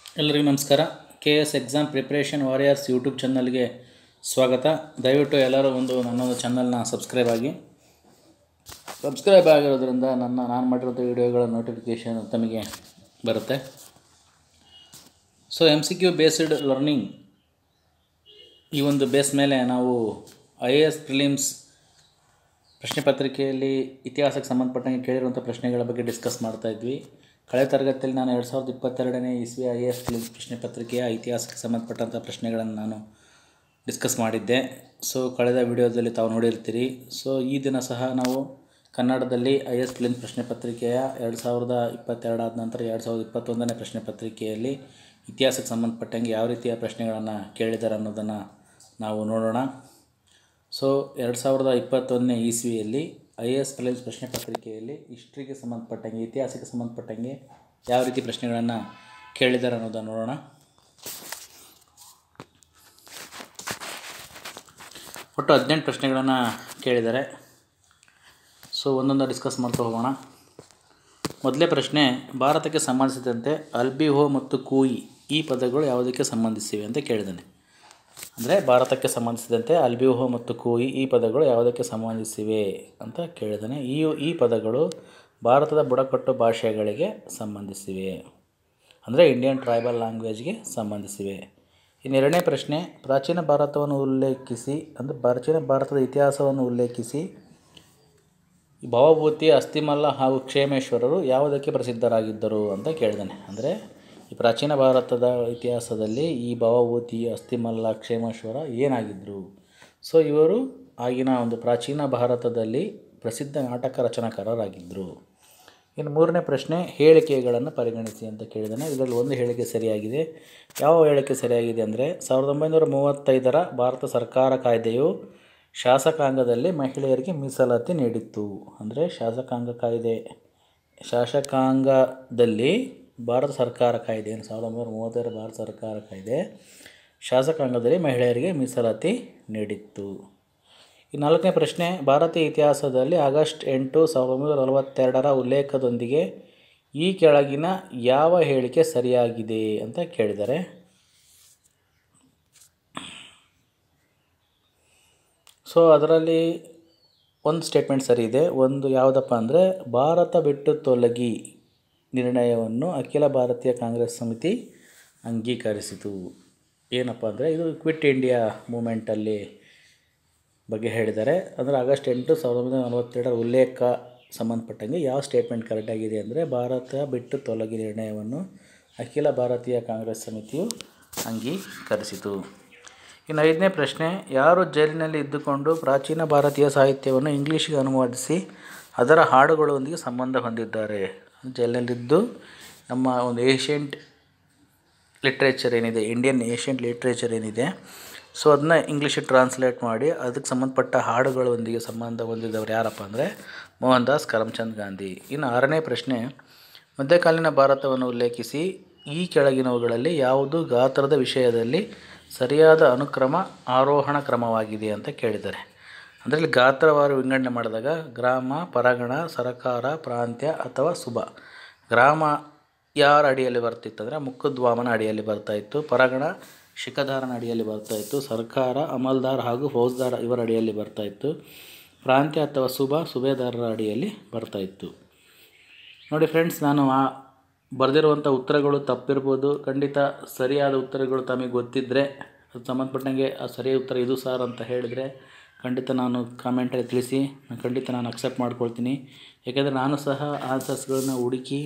ಎಲ್ಲರಿಗೂ ನಮಸ್ಕಾರ K S exam preparation warriors YouTube ಚಾನಲ್ಗೆ ಸ್ವಾಗತ ದಯವಿಟ್ಟು ಎಲ್ಲರೂ ಒಂದು ನನ್ನೊಂದು ಚಾನಲ್ನ ಸಬ್ಸ್ಕ್ರೈಬ್ ಆಗಿ ಸಬ್ಸ್ಕ್ರೈಬ್ ಆಗಿರೋದ್ರಿಂದ ನನ್ನ ನಾನು ಮಾಡಿರೋಂಥ ವಿಡಿಯೋಗಳ ನೋಟಿಫಿಕೇಷನ್ ತಮಗೆ ಬರುತ್ತೆ so M C Q based learning ಈ ಒಂದು ಬೇಸ್ ಮೇಲೆ ನಾವು ಐ ಎ ಎಸ್ ಪ್ರಿಲಿಮ್ಸ್ ಪ್ರಶ್ನೆ ಪತ್ರಿಕೆಯಲ್ಲಿ ಇತಿಹಾಸಕ್ಕೆ ಸಂಬಂಧಪಟ್ಟಂಗೆ ಕೇಳಿರುವಂಥ ಪ್ರಶ್ನೆಗಳ ಬಗ್ಗೆ ಡಿಸ್ಕಸ್ ಮಾಡ್ತಾ ಇದ್ವಿ ಕಳೆದ ತರಗತಿಯಲ್ಲಿ ನಾನು ಎರಡು ಸಾವಿರದ ಇಪ್ಪತ್ತೆರಡನೇ ಇಸ್ವಿ ಐ ಎ ಎಸ್ ಪ್ರಶ್ನೆ ಪತ್ರಿಕೆಯ ಇತಿಹಾಸಕ್ಕೆ ಸಂಬಂಧಪಟ್ಟಂಥ ಪ್ರಶ್ನೆಗಳನ್ನು ನಾನು ಡಿಸ್ಕಸ್ ಮಾಡಿದ್ದೆ ಸೊ ಕಳೆದ ವಿಡಿಯೋದಲ್ಲಿ ತಾವು ನೋಡಿರ್ತೀರಿ ಸೊ ಈ ದಿನ ಸಹ ನಾವು ಕನ್ನಡದಲ್ಲಿ ಐ ಎಸ್ ಫಿಲಿಮ್ ಪ್ರಶ್ನೆ ಪತ್ರಿಕೆಯ ಎರಡು ಸಾವಿರದ ಇಪ್ಪತ್ತೆರಡು ಆದ ನಂತರ ಎರಡು ಸಾವಿರದ ಇಪ್ಪತ್ತೊಂದನೇ ಪ್ರಶ್ನೆ ಪತ್ರಿಕೆಯಲ್ಲಿ ಇತಿಹಾಸಕ್ಕೆ ಸಂಬಂಧಪಟ್ಟಂಗೆ ಯಾವ ರೀತಿಯ ಪ್ರಶ್ನೆಗಳನ್ನು ಕೇಳಿದ್ದಾರೆ ಅನ್ನೋದನ್ನು ನಾವು ನೋಡೋಣ ಸೊ ಎರಡು ಸಾವಿರದ ಇಪ್ಪತ್ತೊಂದನೇ ಇಸ್ವಿಯಲ್ಲಿ ಐ ಎ ಎಸ್ ಫಿಲಿಮ್ಸ್ ಪ್ರಶ್ನೆ ಪತ್ರಿಕೆಯಲ್ಲಿ ಹಿಸ್ಟ್ರಿಗೆ ಸಂಬಂಧಪಟ್ಟಂಗೆ ಇತಿಹಾಸಕ್ಕೆ ಸಂಬಂಧಪಟ್ಟಂಗೆ ಯಾವ ರೀತಿ ಪ್ರಶ್ನೆಗಳನ್ನು ಕೇಳಿದ್ದಾರೆ ಅನ್ನೋದನ್ನು ನೋಡೋಣ ಒಟ್ಟು ಹದಿನೆಂಟು ಪ್ರಶ್ನೆಗಳನ್ನು ಕೇಳಿದ್ದಾರೆ ಸೊ ಒಂದೊಂದು ಡಿಸ್ಕಸ್ ಮಾಡ್ತಾ ಹೋಗೋಣ ಮೊದಲೇ ಪ್ರಶ್ನೆ ಭಾರತಕ್ಕೆ ಸಂಬಂಧಿಸಿದಂತೆ ಅಲ್ಬಿಹೋ ಮತ್ತು ಕೂಯಿ ಈ ಪದಗಳು ಯಾವುದಕ್ಕೆ ಸಂಬಂಧಿಸಿವೆ ಅಂತ ಕೇಳಿದ್ದಾನೆ ಅಂದರೆ ಭಾರತಕ್ಕೆ ಸಂಬಂಧಿಸಿದಂತೆ ಅಲ್ಬಿಹೋ ಮತ್ತು ಕೂಯಿ ಈ ಪದಗಳು ಯಾವುದಕ್ಕೆ ಸಂಬಂಧಿಸಿವೆ ಅಂತ ಕೇಳಿದ್ದಾನೆ ಈ ಈ ಪದಗಳು ಭಾರತದ ಬುಡಕಟ್ಟು ಭಾಷೆಗಳಿಗೆ ಸಂಬಂಧಿಸಿವೆ ಅಂದರೆ ಇಂಡಿಯನ್ ಟ್ರೈಬಲ್ ಲ್ಯಾಂಗ್ವೇಜ್ಗೆ ಸಂಬಂಧಿಸಿವೆ ಇನ್ನು ಎರಡನೇ ಪ್ರಶ್ನೆ ಪ್ರಾಚೀನ ಭಾರತವನ್ನು ಉಲ್ಲೇಖಿಸಿ ಅಂದರೆ ಪ್ರಾಚೀನ ಭಾರತದ ಇತಿಹಾಸವನ್ನು ಉಲ್ಲೇಖಿಸಿ ಭವಭೂತಿ ಅಸ್ಥಿಮಲ್ಲ ಹಾಗೂ ಕ್ಷೇಮೇಶ್ವರರು ಯಾವುದಕ್ಕೆ ಪ್ರಸಿದ್ಧರಾಗಿದ್ದರು ಅಂತ ಕೇಳಿದಾನೆ ಅಂದರೆ ಈ ಪ್ರಾಚೀನ ಭಾರತದ ಇತಿಹಾಸದಲ್ಲಿ ಈ ಭವಭೂತಿ ಅಸ್ಥಿಮಲ್ಲ ಕ್ಷೇಮೇಶ್ವರ ಏನಾಗಿದ್ದರು ಸೊ ಇವರು ಆಗಿನ ಒಂದು ಪ್ರಾಚೀನ ಭಾರತದಲ್ಲಿ ಪ್ರಸಿದ್ಧ ನಾಟಕ ರಚನಾಕಾರರಾಗಿದ್ದರು ಇನ್ನು ಮೂರನೇ ಪ್ರಶ್ನೆ ಹೇಳಿಕೆಗಳನ್ನು ಪರಿಗಣಿಸಿ ಅಂತ ಕೇಳಿದಾನೆ ಇದರಲ್ಲಿ ಒಂದು ಹೇಳಿಕೆ ಸರಿಯಾಗಿದೆ ಯಾವ ಹೇಳಿಕೆ ಸರಿಯಾಗಿದೆ ಅಂದರೆ ಸಾವಿರದ ಒಂಬೈನೂರ ಮೂವತ್ತೈದರ ಭಾರತ ಸರ್ಕಾರ ಕಾಯ್ದೆಯು ಶಾಸಕಾಂಗದಲ್ಲಿ ಮಹಿಳೆಯರಿಗೆ ಮೀಸಲಾತಿ ನೀಡಿತ್ತು ಅಂದರೆ ಶಾಸಕಾಂಗ ಕಾಯ್ದೆ ಶಾಸಕಾಂಗದಲ್ಲಿ ಭಾರತ ಸರ್ಕಾರ ಕಾಯ್ದೆ ಸಾವಿರದ ಒಂಬೈನೂರ ಮೂವತ್ತೈದರ ಭಾರತ ಸರ್ಕಾರ ಕಾಯ್ದೆ ಶಾಸಕಾಂಗದಲ್ಲಿ ಮಹಿಳೆಯರಿಗೆ ಮೀಸಲಾತಿ ನೀಡಿತ್ತು ಈ ನಾಲ್ಕನೇ ಪ್ರಶ್ನೆ ಭಾರತೀಯ ಇತಿಹಾಸದಲ್ಲಿ ಆಗಸ್ಟ್ ಎಂಟು ಸಾವಿರದ ಒಂಬೈನೂರ ನಲವತ್ತೆರಡರ ಉಲ್ಲೇಖದೊಂದಿಗೆ ಈ ಕೆಳಗಿನ ಯಾವ ಹೇಳಿಕೆ ಸರಿಯಾಗಿದೆ ಅಂತ ಕೇಳಿದ್ದಾರೆ ಸೊ ಅದರಲ್ಲಿ ಒಂದು ಸ್ಟೇಟ್ಮೆಂಟ್ ಸರಿ ಇದೆ ಒಂದು ಯಾವುದಪ್ಪ ಅಂದರೆ ಭಾರತ ಬಿಟ್ಟು ತೊಲಗಿ ನಿರ್ಣಯವನ್ನು ಅಖಿಲ ಭಾರತೀಯ ಕಾಂಗ್ರೆಸ್ ಸಮಿತಿ ಅಂಗೀಕರಿಸಿತು ಏನಪ್ಪ ಅಂದರೆ ಇದು ಕ್ವಿಟ್ ಇಂಡಿಯಾ ಮೂಮೆಂಟಲ್ಲಿ ಬಗ್ಗೆ ಹೇಳಿದ್ದಾರೆ ಅಂದರೆ ಆಗಸ್ಟ್ ಎಂಟು ಸಾವಿರದ ಒಂಬೈನೂರ ನಲವತ್ತೆರಡರ ಉಲ್ಲೇಖ ಸಂಬಂಧಪಟ್ಟಂಗೆ ಯಾವ ಸ್ಟೇಟ್ಮೆಂಟ್ ಕರೆಕ್ಟಾಗಿದೆ ಅಂದರೆ ಭಾರತ ಬಿಟ್ಟು ತೊಲಗಿ ನಿರ್ಣಯವನ್ನು ಅಖಿಲ ಭಾರತೀಯ ಕಾಂಗ್ರೆಸ್ ಸಮಿತಿಯು ಅಂಗೀಕರಿಸಿತು ಇನ್ನು ಐದನೇ ಪ್ರಶ್ನೆ ಯಾರು ಜೈಲಿನಲ್ಲಿ ಇದ್ದುಕೊಂಡು ಪ್ರಾಚೀನ ಭಾರತೀಯ ಸಾಹಿತ್ಯವನ್ನು ಇಂಗ್ಲೀಷ್ಗೆ ಅನುವಾದಿಸಿ ಅದರ ಹಾಡುಗಳೊಂದಿಗೆ ಸಂಬಂಧ ಹೊಂದಿದ್ದಾರೆ ಜೈಲಿನಲ್ಲಿದ್ದು ನಮ್ಮ ಒಂದು ಏಷ್ಯಂಟ್ ಲಿಟ್ರೇಚರ್ ಏನಿದೆ ಇಂಡಿಯನ್ ಏಷ್ಯಂಟ್ ಲಿಟ್ರೇಚರ್ ಏನಿದೆ ಸೊ ಅದನ್ನ ಇಂಗ್ಲೀಷಿಗೆ ಟ್ರಾನ್ಸ್ಲೇಟ್ ಮಾಡಿ ಅದಕ್ಕೆ ಸಂಬಂಧಪಟ್ಟ ಹಾಡುಗಳೊಂದಿಗೆ ಸಂಬಂಧ ಹೊಂದಿದವರು ಯಾರಪ್ಪ ಅಂದರೆ ಮೋಹನ್ ದಾಸ್ ಕರಮ್ಚಂದ್ ಗಾಂಧಿ ಇನ್ನು ಆರನೇ ಪ್ರಶ್ನೆ ಮಧ್ಯಕಾಲೀನ ಭಾರತವನ್ನು ಉಲ್ಲೇಖಿಸಿ ಈ ಕೆಳಗಿನವುಗಳಲ್ಲಿ ಯಾವುದು ಗಾತ್ರದ ವಿಷಯದಲ್ಲಿ ಸರಿಯಾದ ಅನುಕ್ರಮ ಆರೋಹಣ ಕ್ರಮವಾಗಿದೆ ಅಂತ ಕೇಳಿದ್ದಾರೆ ಅಂದರೆ ಇಲ್ಲಿ ಗಾತ್ರವಾರು ವಿಂಗಡಣೆ ಮಾಡಿದಾಗ ಗ್ರಾಮ ಪರಗಣ ಸರಕಾರ ಪ್ರಾಂತ್ಯ ಅಥವಾ ಸುಬ ಗ್ರಾಮ ಯಾರ ಅಡಿಯಲ್ಲಿ ಬರ್ತಿತ್ತು ಅಂದರೆ ಮುಖದ್ವಾಮನ ಅಡಿಯಲ್ಲಿ ಬರ್ತಾಯಿತ್ತು ಪರಗಣ ಶಿಖಧಾರನ ಅಡಿಯಲ್ಲಿ ಬರ್ತಾಯಿತ್ತು ಸರ್ಕಾರ ಅಮಲ್ದಾರ್ ಹಾಗೂ ಫೌಜ್ದಾರ್ ಇವರ ಅಡಿಯಲ್ಲಿ ಬರ್ತಾಯಿತ್ತು ಪ್ರಾಂತ್ಯ ಅಥವಾ ಸುಬ ಸುಬೇದಾರರ ಅಡಿಯಲ್ಲಿ ಬರ್ತಾಯಿತ್ತು ನೋಡಿ ಫ್ರೆಂಡ್ಸ್ ನಾನು ಆ ಬರೆದಿರುವಂಥ ಉತ್ತರಗಳು ತಪ್ಪಿರ್ಬೋದು ಖಂಡಿತ ಸರಿಯಾದ ಉತ್ತರಗಳು ತಮಗೆ ಗೊತ್ತಿದ್ದರೆ ಅದು ಸಂಬಂಧಪಟ್ಟಂಗೆ ಆ ಸರಿಯಾದ ಉತ್ತರ ಇದು ಸರ್ ಅಂತ ಹೇಳಿದರೆ ಖಂಡಿತ ನಾನು ಕಾಮೆಂಟಲ್ಲಿ ತಿಳಿಸಿ ಖಂಡಿತ ನಾನು ಅಕ್ಸೆಪ್ಟ್ ಮಾಡ್ಕೊಳ್ತೀನಿ ಯಾಕೆಂದರೆ ನಾನು ಸಹ ಆನ್ಸರ್ಸ್ಗಳನ್ನ ಹುಡುಕಿ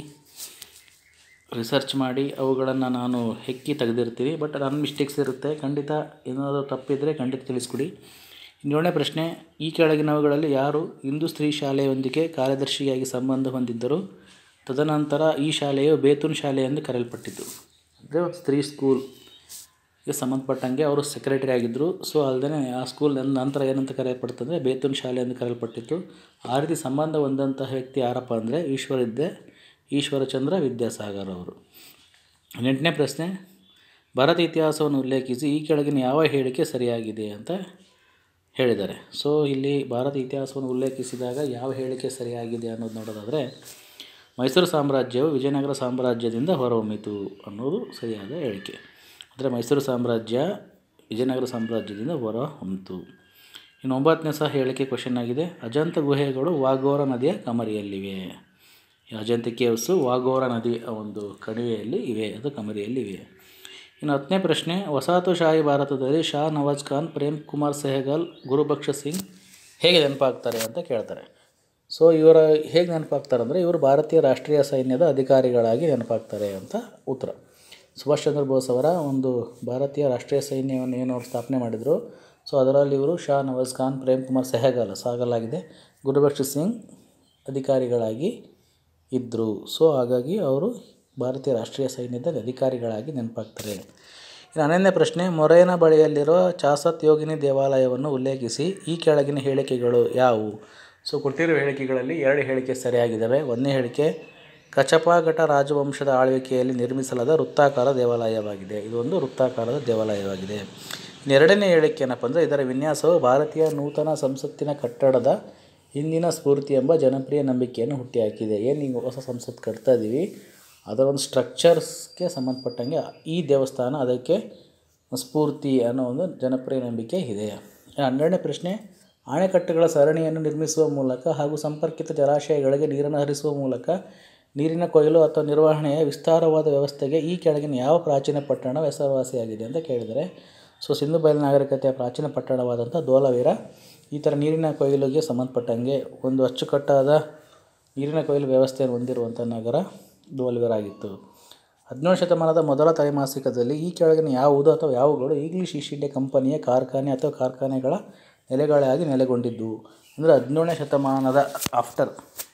ರಿಸರ್ಚ್ ಮಾಡಿ ಅವುಗಳನ್ನು ನಾನು ಹೆಕ್ಕಿ ತೆಗೆದಿರ್ತೀನಿ ಬಟ್ ನನ್ನ ಮಿಸ್ಟೇಕ್ಸ್ ಇರುತ್ತೆ ಖಂಡಿತ ಏನಾದರೂ ತಪ್ಪಿದರೆ ಖಂಡಿತ ತಿಳಿಸ್ಕೊಡಿ ಏಳನೇ ಪ್ರಶ್ನೆ ಈ ಕೆಳಗಿನವುಗಳಲ್ಲಿ ಯಾರು ಹಿಂದೂ ಸ್ತ್ರೀ ಶಾಲೆಯೊಂದಿಗೆ ಕಾರ್ಯದರ್ಶಿಯಾಗಿ ಸಂಬಂಧ ಹೊಂದಿದ್ದರು ತದನಂತರ ಈ ಶಾಲೆಯು ಬೇತೂನ್ ಶಾಲೆ ಎಂದು ಕರೆಯಲ್ಪಟ್ಟಿತು ಅಂದರೆ ಒಂದು ಸ್ತ್ರೀ ಸ್ಕೂಲ್ಗೆ ಸಂಬಂಧಪಟ್ಟಂಗೆ ಅವರು ಸೆಕ್ರೆಟರಿ ಆಗಿದ್ದರು ಸೊ ಅಲ್ಲದೆ ಆ ಸ್ಕೂಲ್ ನಂತರ ಏನಂತ ಕರೆಯಲ್ಪಡ್ತಂದರೆ ಬೇತೂನ್ ಶಾಲೆ ಎಂದು ಕರೆಯಲ್ಪಟ್ಟಿತ್ತು ಆ ರೀತಿ ಸಂಬಂಧ ಹೊಂದಂತಹ ವ್ಯಕ್ತಿ ಯಾರಪ್ಪ ಅಂದರೆ ಈಶ್ವರಿದ್ದೆ ಈಶ್ವರಚಂದ್ರ ವಿದ್ಯಾಸಾಗರ್ ಅವರು ಎಂಟನೇ ಪ್ರಶ್ನೆ ಭಾರತ ಇತಿಹಾಸವನ್ನು ಉಲ್ಲೇಖಿಸಿ ಈ ಕೆಳಗಿನ ಯಾವ ಹೇಳಿಕೆ ಸರಿಯಾಗಿದೆ ಅಂತ ಹೇಳಿದ್ದಾರೆ ಸೊ ಇಲ್ಲಿ ಭಾರತ ಇತಿಹಾಸವನ್ನು ಉಲ್ಲೇಖಿಸಿದಾಗ ಯಾವ ಹೇಳಿಕೆ ಸರಿಯಾಗಿದೆ ಅನ್ನೋದು ನೋಡೋದಾದರೆ ಮೈಸೂರು ಸಾಮ್ರಾಜ್ಯವು ವಿಜಯನಗರ ಸಾಮ್ರಾಜ್ಯದಿಂದ ಹೊರಹೊಮ್ಮಿತು ಅನ್ನೋದು ಸರಿಯಾದ ಹೇಳಿಕೆ ಅಂದರೆ ಮೈಸೂರು ಸಾಮ್ರಾಜ್ಯ ವಿಜಯನಗರ ಸಾಮ್ರಾಜ್ಯದಿಂದ ಹೊರಹೊಮ್ಮಿತು ಇನ್ನು ಒಂಬತ್ತನೇ ಸಹ ಹೇಳಿಕೆ ಕ್ವಶನ್ ಆಗಿದೆ ಅಜಂತ ಗುಹೆಗಳು ವಾಘೋರ ನದಿಯ ಕಮರಿಯಲ್ಲಿವೆ ಈ ಅಜಂತ ಕೇವ್ಸು ವಾಘೋರ ನದಿಯ ಒಂದು ಕಣಿವೆಯಲ್ಲಿ ಇವೆ ಅದು ಕಮರಿಯಲ್ಲಿ ಇವೆ ಇನ್ನು ಹತ್ತನೇ ಪ್ರಶ್ನೆ ವಸಾಹತುಶಾಹಿ ಭಾರತದಲ್ಲಿ ಶಾ ನವಾಜ್ ಖಾನ್ ಪ್ರೇಮ್ ಕುಮಾರ್ ಸೆಹಗಲ್ ಗುರುಬಕ್ಷ ಸಿಂಗ್ ಹೇಗೆ ನೆನಪಾಗ್ತಾರೆ ಅಂತ ಕೇಳ್ತಾರೆ ಸೊ ಇವರ ಹೇಗೆ ನೆನಪಾಗ್ತಾರೆ ಅಂದರೆ ಇವರು ಭಾರತೀಯ ರಾಷ್ಟ್ರೀಯ ಸೈನ್ಯದ ಅಧಿಕಾರಿಗಳಾಗಿ ನೆನಪಾಗ್ತಾರೆ ಅಂತ ಉತ್ತರ ಸುಭಾಷ್ ಚಂದ್ರ ಬೋಸ್ ಅವರ ಒಂದು ಭಾರತೀಯ ರಾಷ್ಟ್ರೀಯ ಸೈನ್ಯವನ್ನು ಏನು ಅವರು ಸ್ಥಾಪನೆ ಮಾಡಿದರು ಸೊ ಅದರಲ್ಲಿ ಇವರು ಶಾ ನವಾಜ್ ಖಾನ್ ಪ್ರೇಮ್ ಕುಮಾರ್ ಸೆಹಗಲ್ ಸಾಗಲ್ ಆಗಿದೆ ಗುರುಬಕ್ಷ ಸಿಂಗ್ ಅಧಿಕಾರಿಗಳಾಗಿ ಇದ್ದರು ಸೊ ಹಾಗಾಗಿ ಅವರು ಭಾರತೀಯ ರಾಷ್ಟ್ರೀಯ ಸೈನ್ಯದ ಅಧಿಕಾರಿಗಳಾಗಿ ನೆನಪಾಗ್ತಾರೆ ಇನ್ನು ಹನ್ನೊಂದನೇ ಪ್ರಶ್ನೆ ಮೊರೇನ ಬಳಿಯಲ್ಲಿರುವ ಚಾಸತ್ ಯೋಗಿನಿ ದೇವಾಲಯವನ್ನು ಉಲ್ಲೇಖಿಸಿ ಈ ಕೆಳಗಿನ ಹೇಳಿಕೆಗಳು ಯಾವುವು ಸೊ ಕೊಟ್ಟಿರೋ ಹೇಳಿಕೆಗಳಲ್ಲಿ ಎರಡು ಹೇಳಿಕೆ ಸರಿಯಾಗಿದ್ದಾವೆ ಒಂದನೇ ಹೇಳಿಕೆ ಕಚಪಾಘಟ ರಾಜವಂಶದ ಆಳ್ವಿಕೆಯಲ್ಲಿ ನಿರ್ಮಿಸಲಾದ ವೃತ್ತಾಕಾರ ದೇವಾಲಯವಾಗಿದೆ ಇದು ಒಂದು ವೃತ್ತಾಕಾರದ ದೇವಾಲಯವಾಗಿದೆ ಇನ್ನು ಎರಡನೇ ಹೇಳಿಕೆ ಏನಪ್ಪ ಅಂದರೆ ಇದರ ವಿನ್ಯಾಸವು ಭಾರತೀಯ ನೂತನ ಸಂಸತ್ತಿನ ಕಟ್ಟಡದ ಹಿಂದಿನ ಸ್ಫೂರ್ತಿ ಎಂಬ ಜನಪ್ರಿಯ ನಂಬಿಕೆಯನ್ನು ಹುಟ್ಟಿಹಾಕಿದೆ ಏನು ಈಗ ಹೊಸ ಸಂಸತ್ ಕಟ್ತಾ ಇದ್ದೀವಿ ಅದರ ಒಂದು ಸ್ಟ್ರಕ್ಚರ್ಸ್ಗೆ ಸಂಬಂಧಪಟ್ಟಂಗೆ ಈ ದೇವಸ್ಥಾನ ಅದಕ್ಕೆ ಸ್ಫೂರ್ತಿ ಅನ್ನೋ ಒಂದು ಜನಪ್ರಿಯ ನಂಬಿಕೆ ಇದೆ ಹನ್ನೆರಡನೇ ಪ್ರಶ್ನೆ ಅಣೆಕಟ್ಟುಗಳ ಸರಣಿಯನ್ನು ನಿರ್ಮಿಸುವ ಮೂಲಕ ಹಾಗೂ ಸಂಪರ್ಕಿತ ಜಲಾಶಯಗಳಿಗೆ ನೀರನ್ನು ಹರಿಸುವ ಮೂಲಕ ನೀರಿನ ಕೊಯ್ಲು ಅಥವಾ ನಿರ್ವಹಣೆಯ ವಿಸ್ತಾರವಾದ ವ್ಯವಸ್ಥೆಗೆ ಈ ಕೆಳಗಿನ ಯಾವ ಪ್ರಾಚೀನ ಪಟ್ಟಣ ಹೆಸರುವಾಸಿಯಾಗಿದೆ ಅಂತ ಕೇಳಿದರೆ ಸೊ ಸಿಂಧು ಬಯಲು ನಾಗರಿಕತೆಯ ಪ್ರಾಚೀನ ಪಟ್ಟಣವಾದಂಥ ಧೋಲವೀರ ಈ ಥರ ನೀರಿನ ಕೊಯ್ಲಿಗೆ ಸಂಬಂಧಪಟ್ಟಂಗೆ ಒಂದು ಅಚ್ಚುಕಟ್ಟಾದ ನೀರಿನ ಕೊಯ್ಲು ವ್ಯವಸ್ಥೆಯನ್ನು ಹೊಂದಿರುವಂಥ ನಗರ ಧೋಲವೀರ ಆಗಿತ್ತು ಹದಿನೇಳು ಶತಮಾನದ ಮೊದಲ ತ್ರೈಮಾಸಿಕದಲ್ಲಿ ಈ ಕೆಳಗಿನ ಯಾವುದು ಅಥವಾ ಯಾವುಗಳು ಇಂಗ್ಲೀಷ್ ಈಸ್ಟ್ ಇಂಡಿಯಾ ಕಂಪನಿಯ ಕಾರ್ಖಾನೆ ಅಥವಾ ಕಾರ್ಖಾನೆಗಳ ನೆಲೆಗಳಾಗಿ ನೆಲೆಗೊಂಡಿದ್ದವು ಅಂದರೆ ಹದಿನೇಳನೇ ಶತಮಾನದ ಆಫ್ಟರ್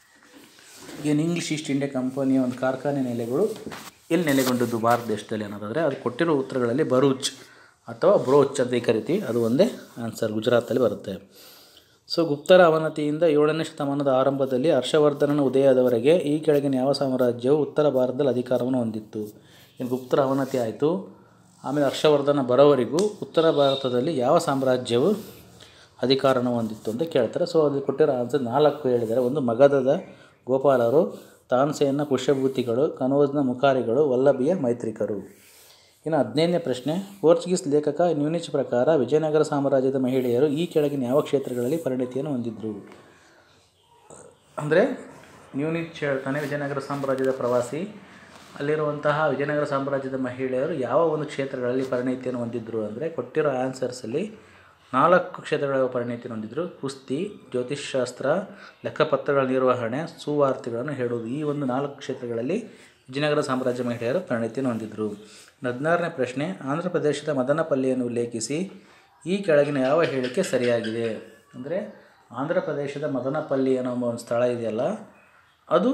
ಏನು ಇಂಗ್ಲೀಷ್ ಈಸ್ಟ್ ಇಂಡಿಯಾ ಕಂಪನಿಯ ಒಂದು ಕಾರ್ಖಾನೆ ನೆಲೆಗಳು ಎಲ್ಲಿ ನೆಲೆಗೊಂಡಿದ್ದು ಭಾರತ ದೇಶದಲ್ಲಿ ಅನ್ನೋದಾದರೆ ಅದು ಕೊಟ್ಟಿರೋ ಉತ್ತರಗಳಲ್ಲಿ ಬರೂಚ್ ಅಥವಾ ಬ್ರೋಚ್ ಅಂತ ಕರಿತೀವಿ ಅದು ಒಂದೇ ಆನ್ಸರ್ ಗುಜರಾತಲ್ಲಿ ಬರುತ್ತೆ ಸೊ ಗುಪ್ತರ ಅವನತಿಯಿಂದ ಏಳನೇ ಶತಮಾನದ ಆರಂಭದಲ್ಲಿ ಹರ್ಷವರ್ಧನನ ಉದಯದವರೆಗೆ ಈ ಕೆಳಗಿನ ಯಾವ ಸಾಮ್ರಾಜ್ಯವು ಉತ್ತರ ಭಾರತದಲ್ಲಿ ಅಧಿಕಾರವನ್ನು ಹೊಂದಿತ್ತು ಇನ್ನು ಗುಪ್ತರ ಅವನತಿ ಆಯಿತು ಆಮೇಲೆ ಹರ್ಷವರ್ಧನ ಬರೋವರೆಗೂ ಉತ್ತರ ಭಾರತದಲ್ಲಿ ಯಾವ ಸಾಮ್ರಾಜ್ಯವು ಅಧಿಕಾರವನ್ನು ಹೊಂದಿತ್ತು ಅಂತ ಕೇಳ್ತಾರೆ ಸೊ ಅದು ಕೊಟ್ಟಿರೋ ಆನ್ಸರ್ ನಾಲ್ಕು ಹೇಳಿದ್ದಾರೆ ಒಂದು ಮಗಧದ ಗೋಪಾಲರು ತಾನ್ಸೇನ ಪುಷ್ಯಭೂತಿಗಳು ಕನೋಜ್ನ ಮುಖಾರಿಗಳು ವಲ್ಲಭಿಯ ಮೈತ್ರಿಕರು ಇನ್ನು ಹದಿನೈದನೇ ಪ್ರಶ್ನೆ ಪೋರ್ಚುಗೀಸ್ ಲೇಖಕ ನ್ಯೂನಿಚ್ ಪ್ರಕಾರ ವಿಜಯನಗರ ಸಾಮ್ರಾಜ್ಯದ ಮಹಿಳೆಯರು ಈ ಕೆಳಗಿನ ಯಾವ ಕ್ಷೇತ್ರಗಳಲ್ಲಿ ಪರಿಣಿತಿಯನ್ನು ಹೊಂದಿದ್ರು ಅಂದರೆ ನ್ಯೂನಿಚ್ ಹೇಳ್ತಾನೆ ವಿಜಯನಗರ ಸಾಮ್ರಾಜ್ಯದ ಪ್ರವಾಸಿ ಅಲ್ಲಿರುವಂತಹ ವಿಜಯನಗರ ಸಾಮ್ರಾಜ್ಯದ ಮಹಿಳೆಯರು ಯಾವ ಒಂದು ಕ್ಷೇತ್ರಗಳಲ್ಲಿ ಪರಿಣಿತಿಯನ್ನು ಹೊಂದಿದ್ರು ಅಂದರೆ ಕೊಟ್ಟಿರೋ ಆನ್ಸರ್ಸಲ್ಲಿ ನಾಲ್ಕು ಕ್ಷೇತ್ರಗಳ ಪರಿಣಿತಿಯನ್ನು ಹೊಂದಿದ್ರು ಕುಸ್ತಿ ಜ್ಯೋತಿಷ್ಶಾಸ್ತ್ರ ಲೆಕ್ಕಪತ್ರಗಳ ನಿರ್ವಹಣೆ ಸುವಾರ್ತೆಗಳನ್ನು ಹೇಳುವುದು ಈ ಒಂದು ನಾಲ್ಕು ಕ್ಷೇತ್ರಗಳಲ್ಲಿ ವಿಜಯನಗರ ಸಾಮ್ರಾಜ್ಯ ಮಹಿಳೆಯರು ಪರಿಣಿತಿಯನ್ನು ಹೊಂದಿದ್ರು ಹದಿನಾರನೇ ಪ್ರಶ್ನೆ ಆಂಧ್ರ ಪ್ರದೇಶದ ಮದನಪಲ್ಲಿಯನ್ನು ಉಲ್ಲೇಖಿಸಿ ಈ ಕೆಳಗಿನ ಯಾವ ಹೇಳಿಕೆ ಸರಿಯಾಗಿದೆ ಅಂದರೆ ಆಂಧ್ರ ಪ್ರದೇಶದ ಮದನಪಲ್ಲಿ ಅನ್ನೋ ಒಂದು ಸ್ಥಳ ಇದೆಯಲ್ಲ ಅದು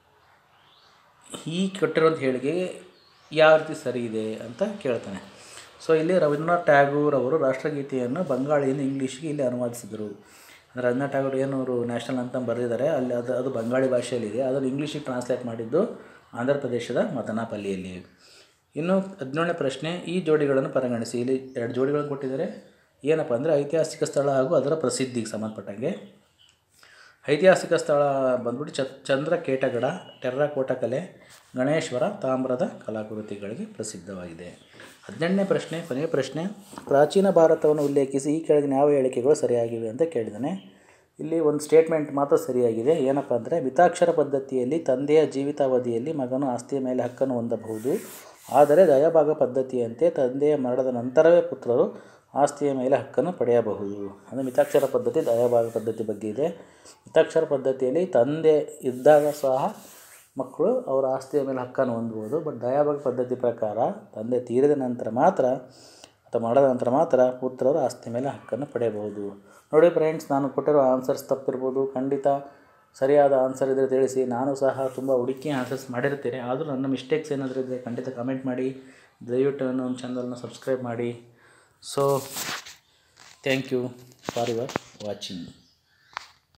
ಈ ಕೊಟ್ಟಿರುವಂಥ ಹೇಳಿಕೆ ಯಾವ ರೀತಿ ಸರಿ ಇದೆ ಅಂತ ಕೇಳ್ತಾನೆ ಸೊ ಇಲ್ಲಿ ರವೀಂದ್ರನಾಥ್ ಟ್ಯಾಗೂರ್ ಅವರು ರಾಷ್ಟ್ರಗೀತೆಯನ್ನು ಬಂಗಾಳಿಯಿಂದ ಇಂಗ್ಲೀಷ್ಗೆ ಇಲ್ಲಿ ಅನುವಾದಿಸಿದರು ಅಂದರೆ ರವೀಂದ್ರನಾಥ್ ಟ್ಯಾಗೂರ್ ಏನು ಅವರು ನ್ಯಾಷನಲ್ ಅಂತ ಬರೆದಿದ್ದಾರೆ ಅಲ್ಲಿ ಅದು ಅದು ಬಂಗಾಳಿ ಭಾಷೆಯಲ್ಲಿದೆ ಅದನ್ನು ಇಂಗ್ಲೀಷಿಗೆ ಟ್ರಾನ್ಸ್ಲೇಟ್ ಮಾಡಿದ್ದು ಆಂಧ್ರ ಪ್ರದೇಶದ ಮದನಾಪಲ್ಲಿಯಲ್ಲಿ ಇನ್ನು ಹದಿನೇಳನೇ ಪ್ರಶ್ನೆ ಈ ಜೋಡಿಗಳನ್ನು ಪರಿಗಣಿಸಿ ಇಲ್ಲಿ ಎರಡು ಜೋಡಿಗಳನ್ನು ಕೊಟ್ಟಿದ್ದಾರೆ ಏನಪ್ಪ ಅಂದರೆ ಐತಿಹಾಸಿಕ ಸ್ಥಳ ಹಾಗೂ ಅದರ ಪ್ರಸಿದ್ಧಿಗೆ ಸಂಬಂಧಪಟ್ಟಂಗೆ ಐತಿಹಾಸಿಕ ಸ್ಥಳ ಬಂದ್ಬಿಟ್ಟು ಚ ಚಂದ್ರ ಕೇಟಗಡ ಟೆರ್ರಾಕೋಟ ಕಲೆ ಗಣೇಶ್ವರ ತಾಮ್ರದ ಕಲಾಕೃತಿಗಳಿಗೆ ಪ್ರಸಿದ್ಧವಾಗಿದೆ ಹದಿನೆಂಟನೇ ಪ್ರಶ್ನೆ ಕೊನೆಯ ಪ್ರಶ್ನೆ ಪ್ರಾಚೀನ ಭಾರತವನ್ನು ಉಲ್ಲೇಖಿಸಿ ಈ ಕೆಳಗಿನ ಯಾವ ಹೇಳಿಕೆಗಳು ಸರಿಯಾಗಿವೆ ಅಂತ ಕೇಳಿದ್ದಾನೆ ಇಲ್ಲಿ ಒಂದು ಸ್ಟೇಟ್ಮೆಂಟ್ ಮಾತ್ರ ಸರಿಯಾಗಿದೆ ಏನಪ್ಪ ಅಂದರೆ ಮಿತಾಕ್ಷರ ಪದ್ಧತಿಯಲ್ಲಿ ತಂದೆಯ ಜೀವಿತಾವಧಿಯಲ್ಲಿ ಮಗನು ಆಸ್ತಿಯ ಮೇಲೆ ಹಕ್ಕನ್ನು ಹೊಂದಬಹುದು ಆದರೆ ದಯಭಾಗ ಪದ್ಧತಿಯಂತೆ ತಂದೆಯ ಮರಣದ ನಂತರವೇ ಪುತ್ರರು ಆಸ್ತಿಯ ಮೇಲೆ ಹಕ್ಕನ್ನು ಪಡೆಯಬಹುದು ಅಂದರೆ ಮಿತಾಕ್ಷರ ಪದ್ಧತಿ ದಯಭಾಗ ಪದ್ಧತಿ ಬಗ್ಗೆ ಇದೆ ಮಿತಾಕ್ಷರ ಪದ್ಧತಿಯಲ್ಲಿ ತಂದೆ ಇದ್ದಾಗ ಸಹ ಮಕ್ಕಳು ಅವರ ಆಸ್ತಿಯ ಮೇಲೆ ಹಕ್ಕನ್ನು ಹೊಂದ್ಬೋದು ಬಟ್ ದಯಾಭಾಗ ಪದ್ಧತಿ ಪ್ರಕಾರ ತಂದೆ ತೀರಿದ ನಂತರ ಮಾತ್ರ ಅಥವಾ ಮಾಡಿದ ನಂತರ ಮಾತ್ರ ಪುತ್ರರು ಆಸ್ತಿ ಮೇಲೆ ಹಕ್ಕನ್ನು ಪಡೆಯಬಹುದು ನೋಡಿ ಫ್ರೆಂಡ್ಸ್ ನಾನು ಕೊಟ್ಟಿರೋ ಆನ್ಸರ್ಸ್ ತಪ್ಪಿರ್ಬೋದು ಖಂಡಿತ ಸರಿಯಾದ ಆನ್ಸರ್ ಇದ್ದರೆ ತಿಳಿಸಿ ನಾನು ಸಹ ತುಂಬ ಹುಡುಕಿ ಆನ್ಸರ್ಸ್ ಮಾಡಿರ್ತೀನಿ ಆದರೂ ನನ್ನ ಮಿಸ್ಟೇಕ್ಸ್ ಏನಾದರೂ ಇದ್ದರೆ ಖಂಡಿತ ಕಮೆಂಟ್ ಮಾಡಿ ದಯವಿಟ್ಟು ನನ್ನ ಒಂದು ಚಾನಲ್ನ ಸಬ್ಸ್ಕ್ರೈಬ್ ಮಾಡಿ so thank you for your watching